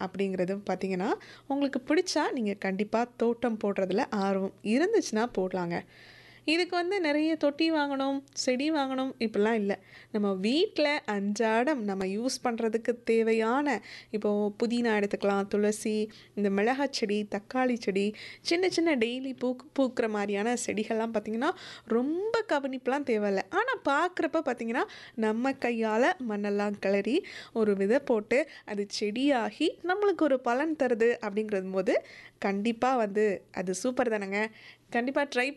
அப்படிங்கிறது பார்த்தீங்கன்னா உங்களுக்கு பிடிச்சா நீங்கள் கண்டிப்பாக தோட்டம் போடுறதுல ஆர்வம் இருந்துச்சுன்னா போடலாங்க இதுக்கு வந்து நிறைய தொட்டி வாங்கணும் செடி வாங்கணும் இப்படிலாம் இல்லை நம்ம வீட்டில் அன்றாடம் நம்ம யூஸ் பண்ணுறதுக்கு தேவையான இப்போது புதினா எடுத்துக்கலாம் துளசி இந்த மிளகாய் செடி தக்காளி செடி சின்ன சின்ன டெய்லி பூ பூக்கிற மாதிரியான செடிகள்லாம் பார்த்திங்கன்னா ரொம்ப கவனிப்புலாம் தேவையில்லை ஆனால் பார்க்குறப்ப பார்த்திங்கன்னா நம்ம கையால் மண்ணெல்லாம் கிளறி ஒரு விதை போட்டு அது செடியாகி நம்மளுக்கு ஒரு பலன் தருது அப்படிங்கிறது போது கண்டிப்பாக வந்து அது சூப்பர் தானேங்க கண்டிப்பாக ட்ரை